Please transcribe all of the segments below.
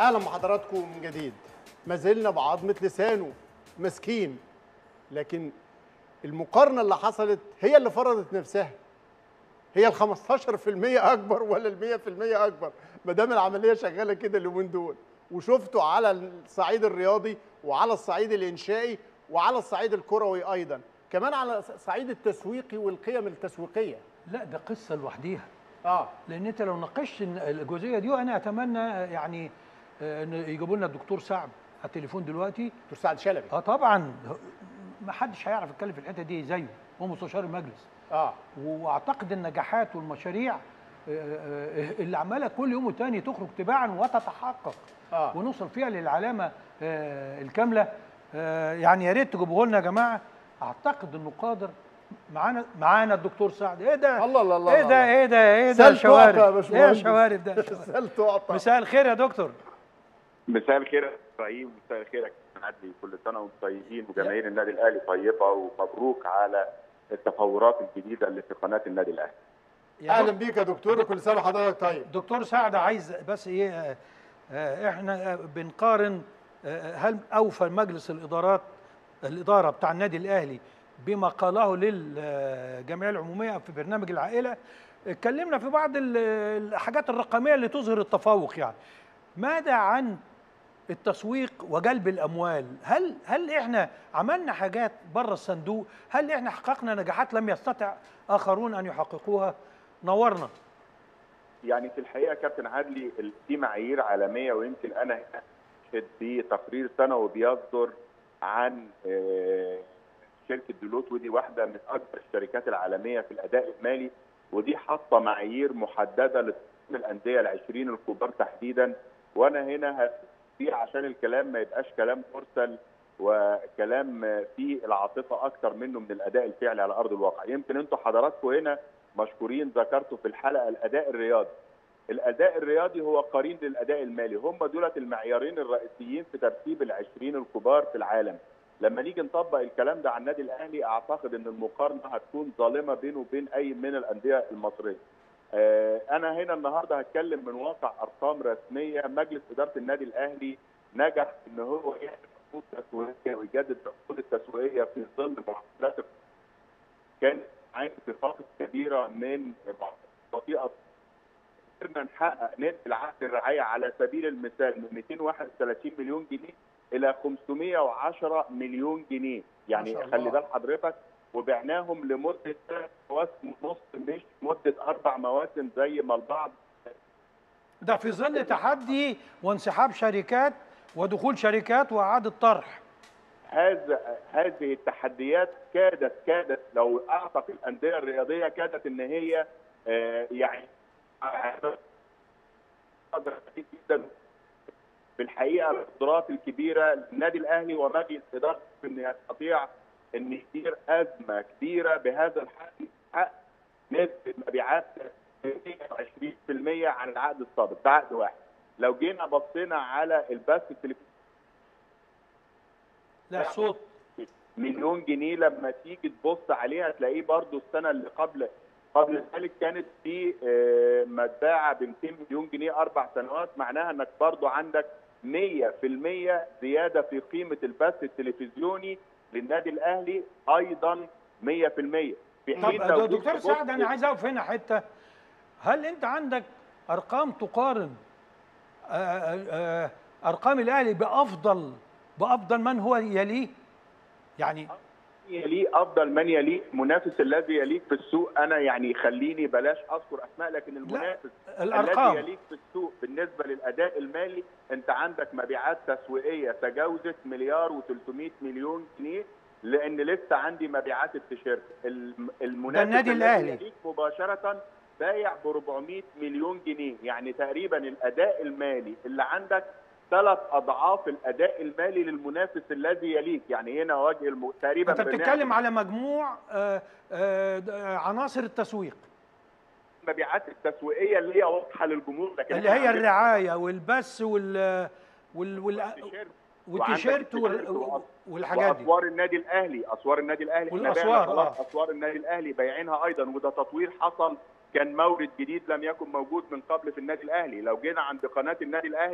اهلا بحضراتكم من جديد ما زلنا بعظمه لسانه مسكين لكن المقارنه اللي حصلت هي اللي فرضت نفسها هي ال 15% اكبر ولا ال 100% اكبر ما دام العمليه شغاله كده اليومين دول وشفته على الصعيد الرياضي وعلى الصعيد الانشائي وعلى الصعيد الكروي ايضا كمان على الصعيد التسويقي والقيم التسويقيه لا ده قصه لوحديها اه لان انت لو ناقشت الجزئيه دي وانا اتمنى يعني آه، ان يجيبوا لنا الدكتور سعد على التليفون دلوقتي دكتور سعد شلبي اه طبعا ما حدش هيعرف يتكلم في الحته دي زيه هو مستشار المجلس اه واعتقد النجاحات والمشاريع آه، آه، اللي عماله كل يوم والتاني تخرج تباعا وتتحقق آه. ونوصل فيها للعلامه آه، الكامله آه، يعني يا ريت تجيبوه لنا يا جماعه اعتقد انه قادر معانا معانا الدكتور سعد ايه ده الله الله الله ايه ده الله. ايه ده ايه ده سال شوارب تقطع يا ايه باشمهندس. شوارب ده شوارب. سال تقطع مساء الخير يا دكتور مساء الخير يا ابراهيم مساء الخير يا كابتن عدلي كل سنه وانتم طيبين وجماهير النادي الاهلي طيبه ومبروك على التطورات الجديده اللي في قناه النادي الاهلي يا اهلا بيك يا دكتور وكل سنه وحضرتك طيب دكتور سعد عايز بس ايه آه، آه، احنا آه، بنقارن آه، هل اوفى مجلس الادارات الاداره بتاع النادي الاهلي بما قاله للجمعيه العموميه في برنامج العائله اتكلمنا في بعض ال- الحاجات الرقميه اللي تظهر التفوق يعني ماذا عن التسويق وجلب الاموال هل هل احنا عملنا حاجات بره الصندوق هل احنا حققنا نجاحات لم يستطع اخرون ان يحققوها نورنا يعني في الحقيقه يا كابتن عدلي ال- في معايير عالميه ويمكن انا هنا أشهد بتقرير سنوي بيصدر عن آه، شركه ديلوت ودي واحده من اكبر الشركات العالميه في الاداء المالي ودي حاطه معايير محدده لتصميم الانديه ال 20 الكبار تحديدا وانا هنا هفيه عشان الكلام ما يبقاش كلام مرسل وكلام فيه العاطفه اكتر منه من الاداء الفعلي على ارض الواقع يمكن انتوا حضراتكم هنا مشكورين ذكرتوا في الحلقه الاداء الرياضي الاداء الرياضي هو قرين للاداء المالي هم دولت المعيارين الرئيسيين في ترتيب العشرين الكبار في العالم لما نيجي نطبق الكلام ده على النادي الاهلي اعتقد ان المقارنه هتكون ظالمه بينه وبين اي من الانديه المصريه آه، انا هنا النهارده هتكلم من واقع ارقام رسميه مجلس اداره النادي الاهلي نجح ان هو يعمل عقود تسويقيه ويجدد العقود التسويقيه في ظل معاملات كان عين اتفاق كبيره من بطيئه قدرنا نحقق نت العقد الرعايه على سبيل المثال من 231 مليون جنيه الى 510 مليون جنيه يعني ما شاء خلي الله. بال حضرتك وبعناهم لمده ثلاث مواسم ونص مش مده اربع مواسم زي ما البعض ده في ظل تحدي وانسحاب شركات ودخول شركات واعاده طرح هذا هذه التحديات كادت كادت لو اعتق الانديه الرياضيه كادت ان هي آه، يعني جدا في الحقيقه القدرات الكبيره للنادي الاهلي ومجلس ادارته ان يستطيع ان يدير ازمه كبيره بهذا الحجم حق نسبه مبيعات 20% عن العقد السابق ده عقد واحد لو جينا بصينا على البث التلفزيوني لا صوت مليون جنيه لما تيجي تبص عليها تلاقيه برضو السنه اللي قبل قبل ذلك كانت في آه، متباعه ب 200 مليون جنيه اربع سنوات معناها انك برضو عندك 100% زياده في قيمه البث التلفزيوني للنادي الاهلي ايضا 100% في طب حين لو جيت دكتور تبص- سعد انا عايز اقف هنا حته هل انت عندك ارقام تقارن آه، آه، آه، ارقام الاهلي بافضل بافضل من هو يليه يعني يليه افضل من يليه المنافس الذي يليك في السوق انا يعني خليني بلاش اذكر اسماء لكن المنافس الارقام الذي يليك في السوق بالنسبه للاداء المالي انت عندك مبيعات تسويقيه تجاوزت مليار و300 مليون جنيه لان لسه عندي مبيعات التيشيرت الم- المنافس النادي الذي الأهلي. يليك مباشره بايع ب 400 مليون جنيه يعني تقريبا الاداء المالي اللي عندك ثلاث اضعاف الاداء المالي للمنافس الذي يليك يعني هنا وجه الم... تقريبا انت بنعمل بتتكلم على مجموع آه، آه، آه، عناصر التسويق المبيعات التسويقيه اللي هي واضحه للجمهور لكن اللي إحنا هي عندنا الرعايه والبث وال وال وال التيشيرت والتيشيرت وال- التيشيرت وأس- والحاجات دي واسوار النادي الاهلي اسوار النادي الاهلي احنا والأسوار، بعنا خلاص آه. اسوار النادي الاهلي بايعينها ايضا وده تطوير حصل كان مورد جديد لم يكن موجود من قبل في النادي الاهلي لو جينا عند قناه النادي الاهلي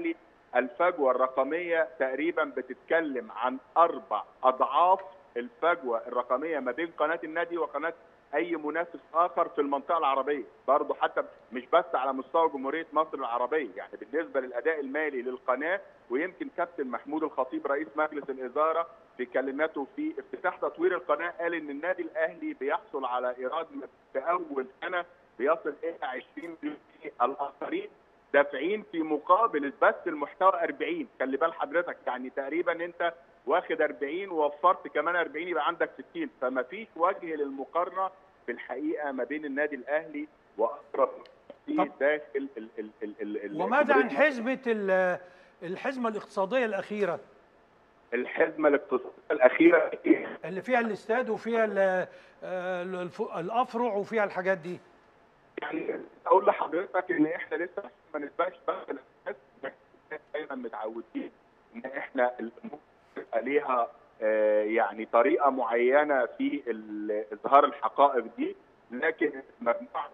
الفجوه الرقميه تقريبا بتتكلم عن اربع اضعاف الفجوه الرقميه ما بين قناه النادي وقناه اي منافس اخر في المنطقه العربيه برضه حتى مش بس على مستوى جمهوريه مصر العربيه يعني بالنسبه للاداء المالي للقناه ويمكن كابتن محمود الخطيب رئيس مجلس الاداره في كلماته في افتتاح تطوير القناه قال ان النادي الاهلي بيحصل على ايراد في اول سنه بيصل الى 20 مليون جنيه الاخرين دافعين في مقابل بس المحتوى 40 خلي بال حضرتك يعني تقريبا انت واخد 40 ووفرت كمان 40 يبقى عندك 60 فما فيش وجه للمقارنه في الحقيقه ما بين النادي الاهلي واقرب في طب. داخل ال ال ال ال ال وماذا عن حزمه ال- الحزمه الاقتصاديه الاخيره الحزمه الاقتصاديه الاخيره اللي فيها الاستاد وفيها ال- آه، الف- الافرع وفيها الحاجات دي يعني اقول لحضرتك ان احنا لسه ما نسبقش بس الناس دايما متعودين ان احنا الامور تبقى ليها آه، يعني طريقه معينه في ال- اظهار الحقائق دي لكن مجموعه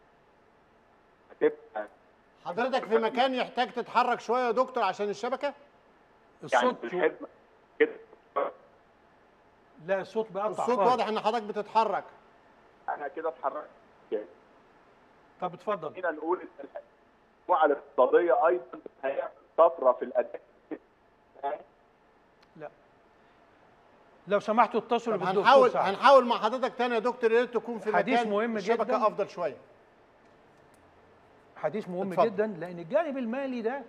هتبقى حضرتك في مكان يحتاج تتحرك شويه يا دكتور عشان الشبكه يعني الصوت في الحزمه كده لا الصوت بيقطع الصوت خالص. واضح ان حضرتك بتتحرك انا كده اتحركت يعني طب اتفضل خلينا نقول ان المجموعه الاقتصاديه ايضا هيعمل طفره في الاداء لا لو سمحتوا اتصلوا طب بالدكتور هنحاول سعد. هنحاول مع حضرتك تاني يا دكتور يا ريت تكون في حديث مكان مهم الشبكه جداً. افضل شويه حديث مهم اتفضل. جدا لان الجانب المالي ده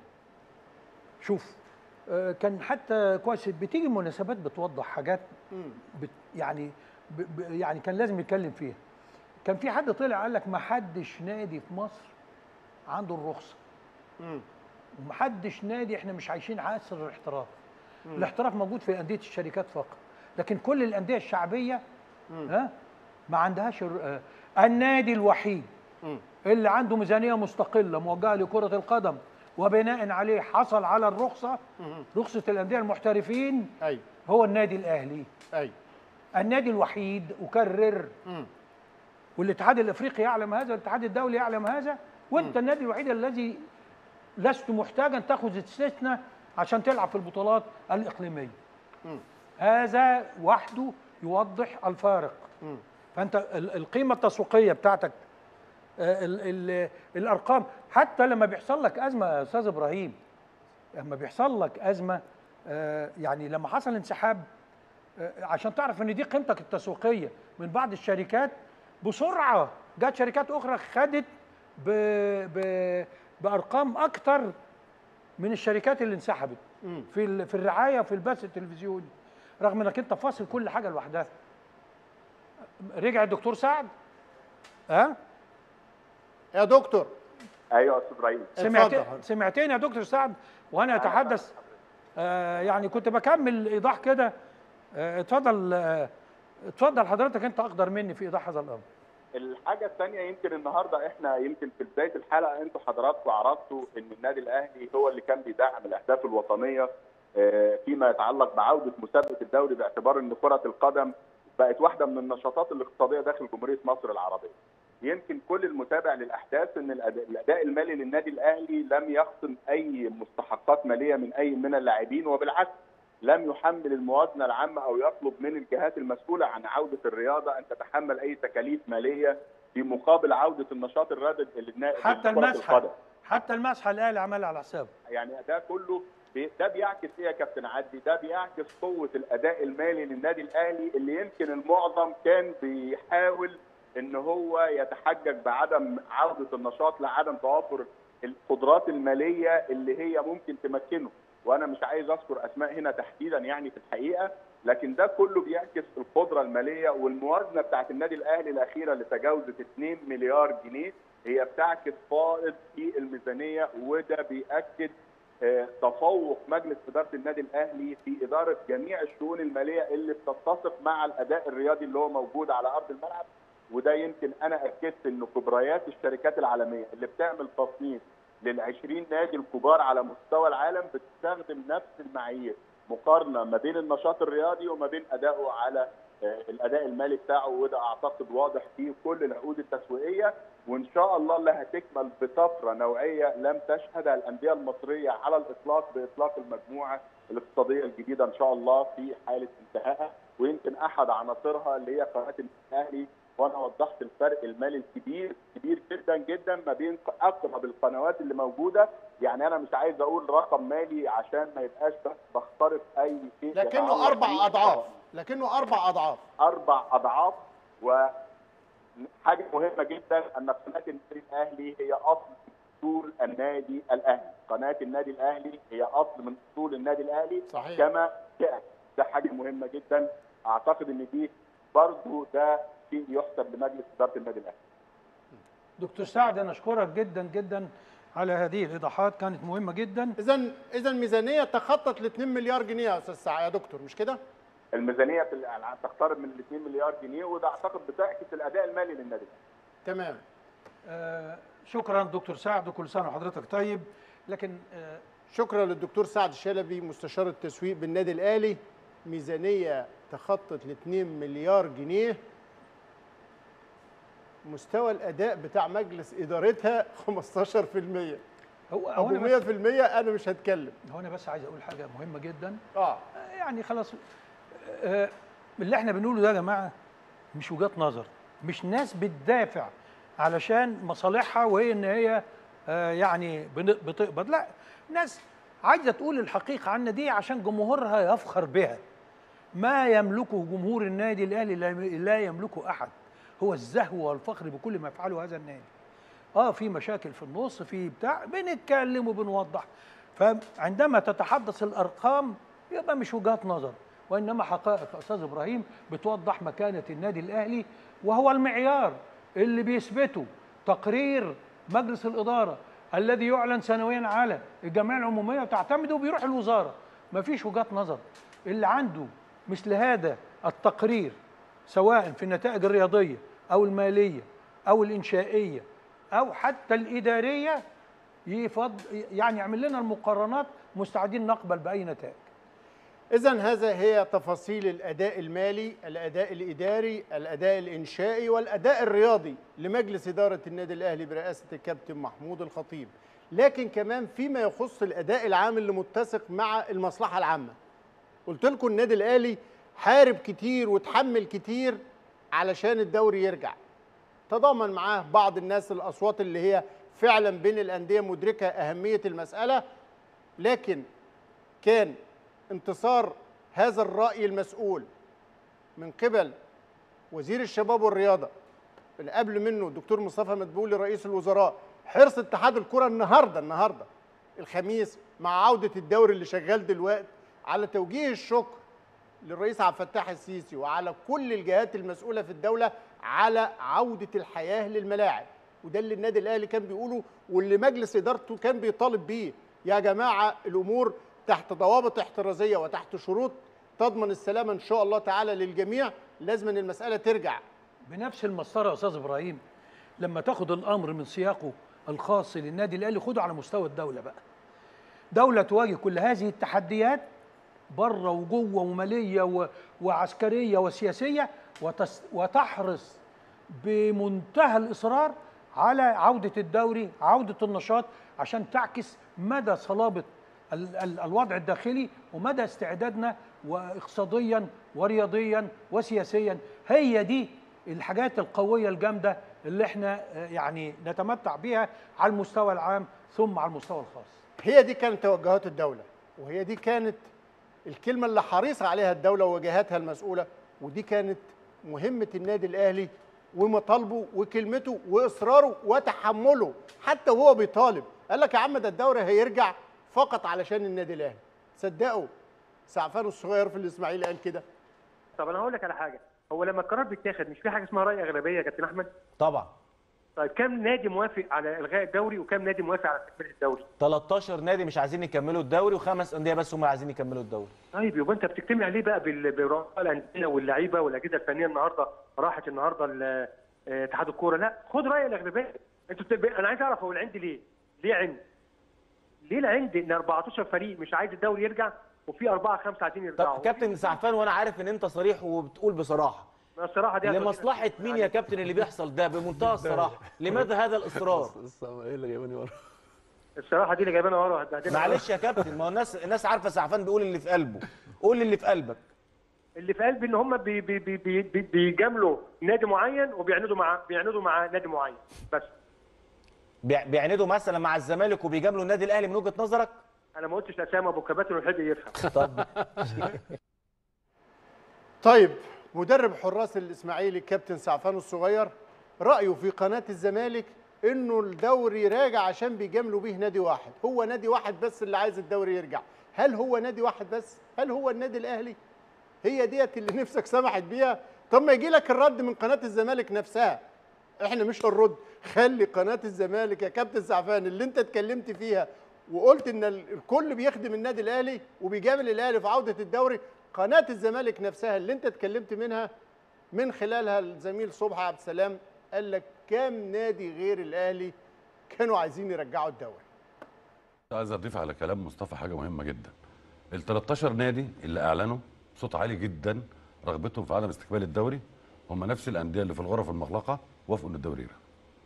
شوف آه، كان حتى كويس بتيجي مناسبات بتوضح حاجات بت يعني ب ب يعني كان لازم يتكلم فيها كان في حد طلع قال لك ما حدش نادي في مصر عنده الرخصه مم. ومحدش نادي احنا مش عايشين عصر الاحتراف الاحتراف موجود في انديه الشركات فقط لكن كل الانديه الشعبيه ها ما عندهاش الر- آه، النادي الوحيد مم. اللي عنده ميزانيه مستقله موجهه لكره القدم وبناء عليه حصل على الرخصه مم. رخصه الانديه المحترفين ايوه هو النادي الاهلي ايوه النادي الوحيد اكرر مم. والاتحاد الافريقي يعلم هذا والاتحاد الدولي يعلم هذا وانت النادي الوحيد الذي لست محتاجا تاخذ استثناء عشان تلعب في البطولات الاقليميه مم. هذا وحده يوضح الفارق مم. فانت ال- القيمه التسويقيه بتاعتك آه، ال ال الارقام حتى لما بيحصل لك ازمه يا استاذ ابراهيم لما بيحصل لك ازمه آه، يعني لما حصل انسحاب آه، عشان تعرف ان دي قيمتك التسويقيه من بعض الشركات بسرعه جت شركات اخرى خدت ب ب بارقام اكتر من الشركات اللي انسحبت مم. في ال- في الرعايه وفي البث التلفزيوني رغم انك انت فاصل كل حاجه لوحدها رجع الدكتور سعد ها يا دكتور ايوه يا استاذ ابراهيم سمعت اتفضل. سمعتني يا دكتور سعد وانا اتحدث آه يعني كنت بكمل ايضاح كده آه اتفضل آه اتفضل حضرتك انت اقدر مني في ايضاح هذا الامر الحاجة الثانية يمكن النهاردة احنا يمكن في بداية الحلقة انتوا حضراتكم عرفتوا ان النادي الاهلي هو اللي كان بيدعم الاهداف الوطنية آه، فيما يتعلق بعودة مسابقة الدوري باعتبار ان كرة القدم بقت واحدة من النشاطات الاقتصادية داخل جمهورية مصر العربية. يمكن كل المتابع للاحداث ان الاداء الأداء المالي للنادي الاهلي لم يخصم اي مستحقات مالية من اي من اللاعبين وبالعكس لم يحمل الموازنه العامه او يطلب من الجهات المسؤوله عن عوده الرياضه ان تتحمل اي تكاليف ماليه في مقابل عوده النشاط الرياضي للنا- حتى لكرة المسحه القدم. حتى المسحه الاهلي عملها على حسابه يعني ده كله بي- ده بيعكس ايه يا كابتن عدلي؟ ده بيعكس قوه الاداء المالي للنادي الاهلي اللي يمكن المعظم كان بيحاول ان هو يتحجج بعدم عوده النشاط لعدم توافر القدرات الماليه اللي هي ممكن تمكنه وانا مش عايز اذكر اسماء هنا تحديدا يعني في الحقيقه لكن ده كله بيعكس القدره الماليه والموازنه بتاعت النادي الاهلي الاخيره اللي تجاوزت 2 مليار جنيه هي بتعكس فائض في الميزانيه وده بياكد آه، تفوق مجلس اداره النادي الاهلي في اداره جميع الشؤون الماليه اللي بتتسق مع الاداء الرياضي اللي هو موجود على ارض الملعب وده يمكن انا اكدت ان كبريات الشركات العالميه اللي بتعمل تصنيف لل20 نادي الكبار على مستوى العالم بتستخدم نفس المعايير مقارنه ما بين النشاط الرياضي وما بين ادائه على آه، الاداء المالي بتاعه وده اعتقد واضح في كل العقود التسويقيه وان شاء الله اللي هتكمل بطفره نوعيه لم تشهدها الانديه المصريه على الاطلاق باطلاق المجموعه الاقتصاديه الجديده ان شاء الله في حاله انتهائها ويمكن احد عناصرها اللي هي قناه الاهلي وانا وضحت الفرق المالي الكبير كبير جدا جدا ما بين اقرب القنوات اللي موجوده يعني انا مش عايز اقول رقم مالي عشان ما يبقاش بس بخترق اي شيء لكنه يتعلق اربع بيه. اضعاف لكنه اربع اضعاف اربع اضعاف وحاجه مهمه جدا ان قناه النادي الاهلي هي اصل من اصول النادي الاهلي، قناه النادي الاهلي هي اصل من اصول النادي الاهلي صحيح. كما كان ده حاجه مهمه جدا اعتقد ان دي برضه ده شيء يحسب لمجلس اداره النادي الاهلي. دكتور سعد انا اشكرك جدا جدا على هذه الايضاحات كانت مهمه جدا اذا اذا ميزانيه تخطت ال 2 مليار جنيه يا استاذ سعد يا دكتور مش كده؟ الميزانيه في الالعاب تقترب من ال 2 مليار جنيه وده اعتقد بتعكس الاداء المالي للنادي الاهلي. تمام آه شكرا دكتور سعد وكل سنه وحضرتك طيب لكن آه شكرا للدكتور سعد الشلبي مستشار التسويق بالنادي الاهلي ميزانيه تخطت ل 2 مليار جنيه مستوى الاداء بتاع مجلس ادارتها 15% هو هو ابو انا 100% بس انا مش هتكلم هو انا بس عايز اقول حاجه مهمه جدا اه آه، يعني خلاص آه، اللي احنا بنقوله ده يا جماعه مش وجهات نظر مش ناس بتدافع علشان مصالحها وهي ان هي آه، يعني بن- بتقبض لا ناس عايزه تقول الحقيقه عنا دي عشان جمهورها يفخر بها ما يملكه جمهور النادي الاهلي لا- لا يملكه احد هو الزهو والفخر بكل ما يفعله هذا النادي اه في مشاكل في النص في بتاع بنتكلم وبنوضح فعندما تتحدث الارقام يبقى مش وجهات نظر وانما حقائق يا استاذ ابراهيم بتوضح مكانه النادي الاهلي وهو المعيار اللي بيثبته تقرير مجلس الاداره الذي يعلن سنويا على الجمعيه العموميه وتعتمد وبيروح الوزاره مفيش وجهات نظر اللي عنده مثل هذا التقرير سواء في النتائج الرياضيه او الماليه او الانشائيه او حتى الاداريه يفض يعني يعمل لنا المقارنات مستعدين نقبل باي نتائج اذا هذا هي تفاصيل الاداء المالي الاداء الاداري الاداء الانشائي والاداء الرياضي لمجلس اداره النادي الاهلي برئاسه الكابتن محمود الخطيب لكن كمان فيما يخص الاداء العام اللي متسق مع المصلحه العامه قلت لكم النادي الاهلي حارب كتير وتحمل كتير علشان الدوري يرجع تضامن معاه بعض الناس الاصوات اللي هي فعلا بين الانديه مدركه اهميه المساله لكن كان انتصار هذا الراي المسؤول من قبل وزير الشباب والرياضه اللي قبل منه الدكتور مصطفى مدبولي رئيس الوزراء حرص اتحاد الكره النهارده النهارده الخميس مع عوده الدوري اللي شغال دلوقتي على توجيه الشكر للرئيس عبد الفتاح السيسي وعلى كل الجهات المسؤوله في الدوله على عوده الحياه للملاعب وده اللي النادي الاهلي كان بيقوله واللي مجلس ادارته كان بيطالب بيه يا جماعه الامور تحت ضوابط احترازيه وتحت شروط تضمن السلامه ان شاء الله تعالى للجميع لازم ان المساله ترجع بنفس المسطره يا استاذ ابراهيم لما تاخد الامر من سياقه الخاص للنادي الاهلي خده على مستوى الدوله بقى دوله تواجه كل هذه التحديات بره وجوه وماليه و- وعسكريه وسياسيه وتس وتحرص بمنتهى الاصرار على عوده الدوري عوده النشاط عشان تعكس مدى صلابه ال- ال- الوضع الداخلي ومدى استعدادنا واقتصاديا ورياضيا وسياسيا هي دي الحاجات القويه الجامده اللي احنا آه، يعني نتمتع بها على المستوى العام ثم على المستوى الخاص هي دي كانت توجهات الدولة وهي دي كانت الكلمة اللي حريصة عليها الدولة وجهاتها المسؤولة ودي كانت مهمة النادي الأهلي ومطالبه وكلمته وإصراره وتحمله حتى وهو بيطالب قال لك يا عم ده الدوري هيرجع فقط علشان النادي الأهلي صدقوا سعفان الصغير في الإسماعيلي قال كده طب انا هقول لك على حاجه هو لما القرار بيتاخد مش في حاجه اسمها راي اغلبيه يا كابتن احمد طبعا طيب كم نادي موافق على الغاء الدوري وكم نادي موافق على تكمله الدوري 13 نادي مش عايزين يكملوا الدوري وخمس انديه بس هم اللي عايزين يكملوا الدوري طيب يبقى انت بتجتمع ليه بقى بال- برؤساء الانديه واللعيبه والاجهزه الفنيه النهارده راحت النهارده ل- آه، اتحاد الكوره لا خد راي الاغلبيه انتوا بتب... انا عايز اعرف هو العند ليه؟ ليه عند؟ ليه العند ان 14 فريق مش عايز الدوري يرجع وفي اربعه خمسه عايزين يرجعوا طب كابتن سعفان وانا عارف ان انت صريح وبتقول بصراحه الصراحه دي لمصلحه مين يا كابتن اللي بيحصل ده بمنتهى الصراحه لماذا هذا الاصرار ايه اللي جايبني ورا الصراحه دي اللي جايبانا ورا هتبهدلنا معلش يا كابتن ما هو الناس الناس عارفه سعفان بيقول اللي في قلبه قول اللي في قلبك اللي في قلبي ان هم بي بي بي بي بي بيجاملوا نادي معين وبيعندوا مع بيعندوا مع نادي معين بس بيع- بيعندوا مثلا مع الزمالك وبيجاملوا النادي الاهلي من وجهه نظرك انا ما قلتش اسامه ابو كباتن والحد يفهم طب طيب مدرب حراس الاسماعيلي كابتن سعفان الصغير رايه في قناه الزمالك انه الدوري راجع عشان بيجاملوا بيه نادي واحد هو نادي واحد بس اللي عايز الدوري يرجع هل هو نادي واحد بس هل هو النادي الاهلي هي ديت اللي نفسك سمحت بيها طب ما يجي لك الرد من قناه الزمالك نفسها احنا مش هنرد خلي قناه الزمالك يا كابتن سعفان اللي انت اتكلمت فيها وقلت ان ال- الكل بيخدم النادي الاهلي وبيجامل الاهلي في عوده الدوري قناه الزمالك نفسها اللي انت اتكلمت منها من خلالها الزميل صبحي عبد السلام قال لك كام نادي غير الاهلي كانوا عايزين يرجعوا الدوري عايز اضيف على كلام مصطفى حاجه مهمه جدا ال 13 نادي اللي اعلنوا بصوت عالي جدا رغبتهم في عدم استكمال الدوري هم نفس الانديه اللي في الغرف المغلقه وافقوا ان الدوري يرجع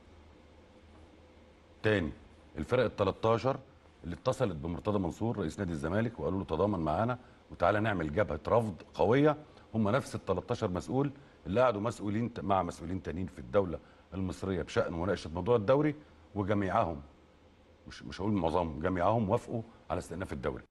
تاني الفرق ال 13 اللي اتصلت بمرتضى منصور رئيس نادي الزمالك وقالوا له تضامن معانا وتعالى نعمل جبهه رفض قويه هم نفس ال 13 مسؤول اللي قعدوا مسؤولين مع مسؤولين تانيين في الدوله المصريه بشان مناقشه موضوع الدوري وجميعهم مش مش هقول معظمهم جميعهم وافقوا على استئناف الدوري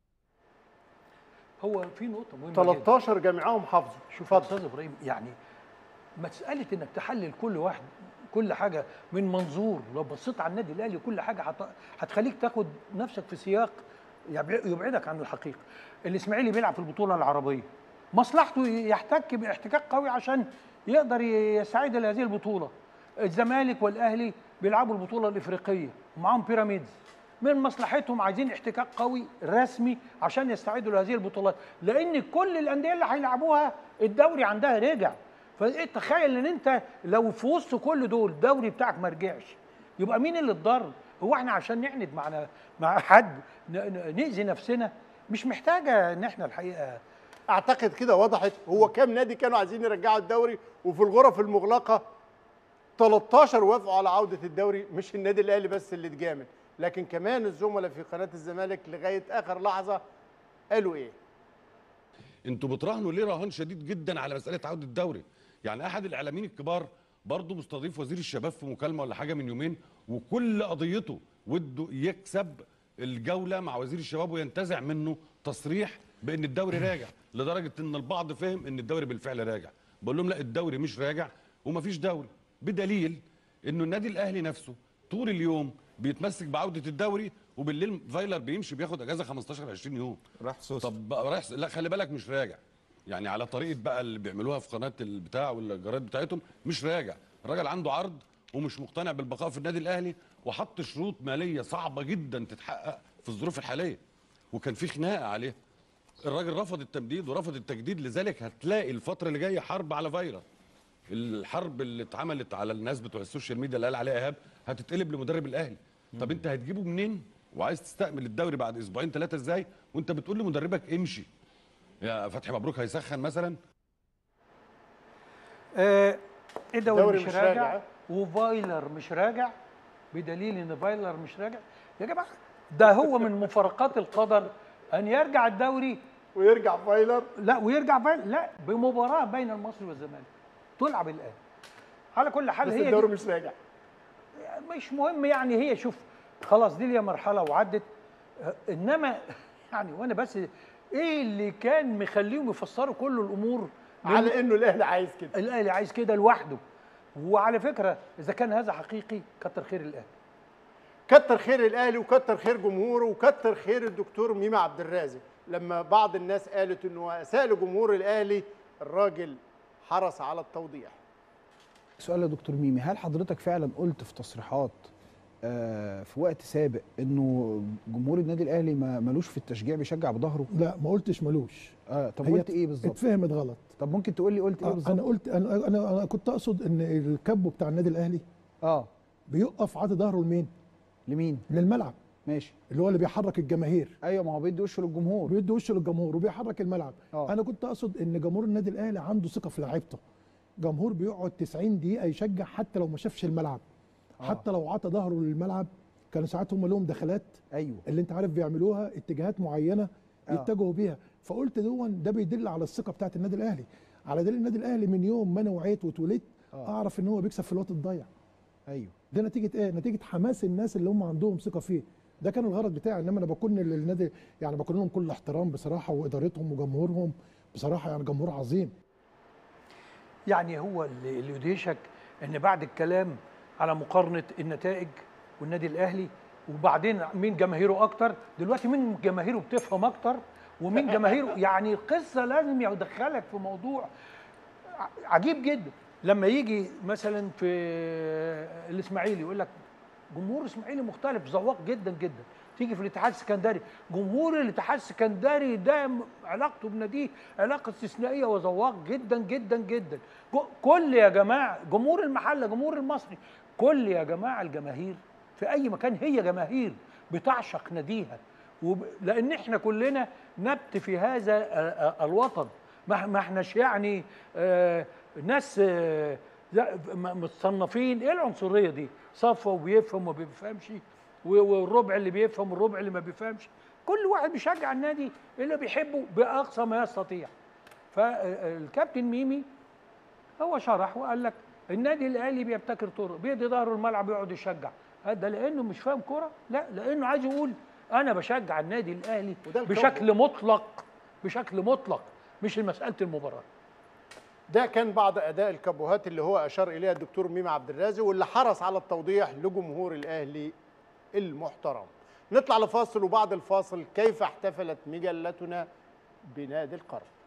هو في نقطه مهمه جدا 13 جامعهم حافظوا شوف يا استاذ ابراهيم يعني مساله انك تحلل كل واحد كل حاجه من منظور لو بصيت على النادي الاهلي كل حاجه هت- هتخليك تاخد نفسك في سياق يبع- يبعدك عن الحقيقه الاسماعيلي بيلعب في البطوله العربيه مصلحته يحتك باحتكاك قوي عشان يقدر يستعيد لهذه البطوله الزمالك والاهلي بيلعبوا البطوله الافريقيه ومعاهم بيراميدز من مصلحتهم عايزين احتكاك قوي رسمي عشان يستعيدوا لهذه البطولات لان كل الانديه اللي هيلعبوها الدوري عندها رجع فايه تخيل ان انت لو في وسط كل دول الدوري بتاعك ما رجعش يبقى مين اللي اتضر هو احنا عشان نعند مع مع حد ن- ن- ناذي نفسنا مش محتاجه ان احنا الحقيقه اعتقد كده وضحت هو كام نادي كانوا عايزين يرجعوا الدوري وفي الغرف المغلقه 13 وافقوا على عوده الدوري مش النادي الاهلي بس اللي اتجامل لكن كمان الزملاء في قناه الزمالك لغايه اخر لحظه قالوا ايه انتوا بتراهنوا ليه رهان شديد جدا على مساله عوده الدوري يعني احد الاعلاميين الكبار برضه مستضيف وزير الشباب في مكالمه ولا حاجه من يومين وكل قضيته وده يكسب الجوله مع وزير الشباب وينتزع منه تصريح بان الدوري راجع لدرجه ان البعض فهم ان الدوري بالفعل راجع بقول لهم لا الدوري مش راجع ومفيش دوري بدليل انه النادي الاهلي نفسه طول اليوم بيتمسك بعوده الدوري وبالليل فايلر بيمشي بياخد اجازه 15 20 يوم راح سوسه طب بقى رايح لا خلي بالك مش راجع يعني على طريقه بقى اللي بيعملوها في قناه البتاع والجرايد بتاعتهم مش راجع الراجل عنده عرض ومش مقتنع بالبقاء في النادي الاهلي وحط شروط ماليه صعبه جدا تتحقق في الظروف الحاليه وكان في خناقه عليه الراجل رفض التمديد ورفض التجديد لذلك هتلاقي الفتره اللي جايه حرب على فيروس الحرب اللي اتعملت على الناس بتوع السوشيال ميديا اللي قال عليها ايهاب هتتقلب لمدرب الاهلي طب انت هتجيبه منين وعايز تستقبل الدوري بعد اسبوعين ثلاثه ازاي وانت بتقول لمدربك امشي يا فتحي مبروك هيسخن مثلا آه الدوري الدوري مش مش راجع راجع. وفايلر مش راجع بدليل ان فايلر مش راجع يا جماعه ده هو من مفارقات القدر ان يرجع الدوري ويرجع فايلر لا ويرجع فايلر لا بمباراه بين المصري والزمالك تلعب الان على كل حال بس هي الدوري دي مش راجع مش مهم يعني هي شوف خلاص دي ليها مرحله وعدت آه، انما يعني وانا بس ايه اللي كان مخليهم يفسروا كل الامور على انه الاهلي عايز كده الاهلي عايز كده لوحده وعلى فكره اذا كان هذا حقيقي كتر خير الاهلي كتر خير الاهلي وكتر خير جمهوره وكتر خير الدكتور ميمة عبد الرازق لما بعض الناس قالت انه اساء لجمهور الاهلي الراجل حرص على التوضيح سؤال يا دكتور ميمي هل حضرتك فعلا قلت في تصريحات آه، في وقت سابق انه جمهور النادي الاهلي ما ملوش في التشجيع بيشجع بظهره لا ما قلتش ملوش اه طب هي قلت ايه بالظبط اتفهمت غلط طب ممكن تقول لي قلت ايه آه، بالظبط انا قلت انا انا انا كنت اقصد ان الكابو بتاع النادي الاهلي اه بيقف عاطي ظهره لمين؟ لمين للملعب ماشي اللي هو اللي بيحرك الجماهير ايوه ما هو بيدي وشه للجمهور بيدي وشه للجمهور وبيحرك الملعب آه. انا كنت اقصد ان جمهور النادي الاهلي عنده ثقه في لعيبته جمهور بيقعد 90 دقيقه يشجع حتى لو ما شافش الملعب آه. حتى لو عطى ظهره للملعب كانوا ساعات هم لهم دخلات ايوه اللي انت عارف بيعملوها اتجاهات معينه آه. يتجهوا بيها فقلت دون ده بيدل على الثقه بتاعت النادي الاهلي على دليل النادي الاهلي من يوم ما انا وعيت واتولدت آه. اعرف ان هو بيكسب في الوقت الضيع ايوه ده نتيجه ايه نتيجه حماس الناس اللي هم عندهم ثقه فيه ده كان الغرض بتاعي انما انا بكون للنادي يعني بكون لهم كل احترام بصراحه وادارتهم وجمهورهم بصراحه يعني جمهور عظيم يعني هو اللي اللي يدهشك ان بعد الكلام على مقارنه النتائج والنادي الاهلي وبعدين مين جماهيره اكتر دلوقتي مين جماهيره بتفهم اكتر ومين جماهيره يعني القصه لازم يدخلك في موضوع ع- عجيب جدا لما يجي مثلا في الاسماعيلي يقول لك جمهور الاسماعيلي مختلف ذواق جدا جدا تيجي في الاتحاد السكندري جمهور الاتحاد السكندري ده م- علاقته بناديه علاقه استثنائيه وذواق جدا جدا جدا جو- كل يا جماعه جمهور المحله جمهور المصري كل يا جماعه الجماهير في اي مكان هي جماهير بتعشق ناديها وب... لان احنا كلنا نبت في هذا آه، آه، الوطن ما ما احناش يعني آه، ناس آه، لا، م- متصنفين ايه العنصريه دي صفوه وبيفهم وما بيفهمش و- والربع اللي بيفهم والربع اللي ما بيفهمش كل واحد بيشجع النادي اللي بيحبه باقصى ما يستطيع فالكابتن ميمي هو شرح وقال لك النادي الاهلي بيبتكر طرق بيدي ظهره الملعب يقعد يشجع ده لانه مش فاهم كوره لا لانه عايز يقول انا بشجع النادي الاهلي وده الكون. بشكل مطلق بشكل مطلق مش مساله المباراه ده كان بعض اداء الكابوهات اللي هو اشار اليها الدكتور ميمي عبد الرازق واللي حرص على التوضيح لجمهور الاهلي المحترم نطلع لفاصل وبعد الفاصل كيف احتفلت مجلتنا بنادي القرن